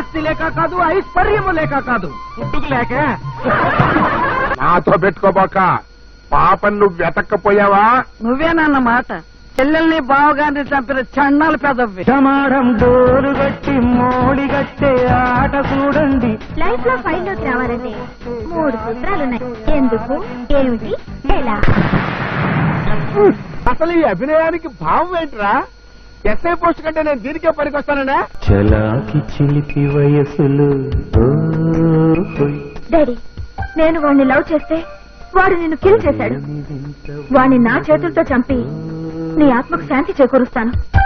ఆస్తి లేక కాదు ఐశ్వర్యము లేక కాదు పుట్టుకు లేక నాతో పెట్టుకోబోక పాపం నువ్వు వెతక్కపోయావా నువ్వేనన్నమాట చెల్లెల్ని బావగారిని చంపిన చండాలు పెదవి ప్రమాణం డోరుగట్టి మోడిగట్టే ఆట చూడండి లైఫ్ లో ఫైల్ లోకి రావాలంటే మూడు సూత్రాలున్నాయి ఎందుకు ఏమిటి ఎలా అసలు ఈ అభినయానికి భావం ఏంట్రా ఎస్ఐ పోస్ట్ కంటే నేను దీనికే పనికొస్తానన్నా చలాకి చిలిపి వయసులు డాడీ నేను వాడిని లవ్ చేస్తే వాడు నిన్ను కిల్ చేశాడు వాడిని నా చేతులతో చంపి నీ ఆత్మకు శాంతి చేకూరుస్తాను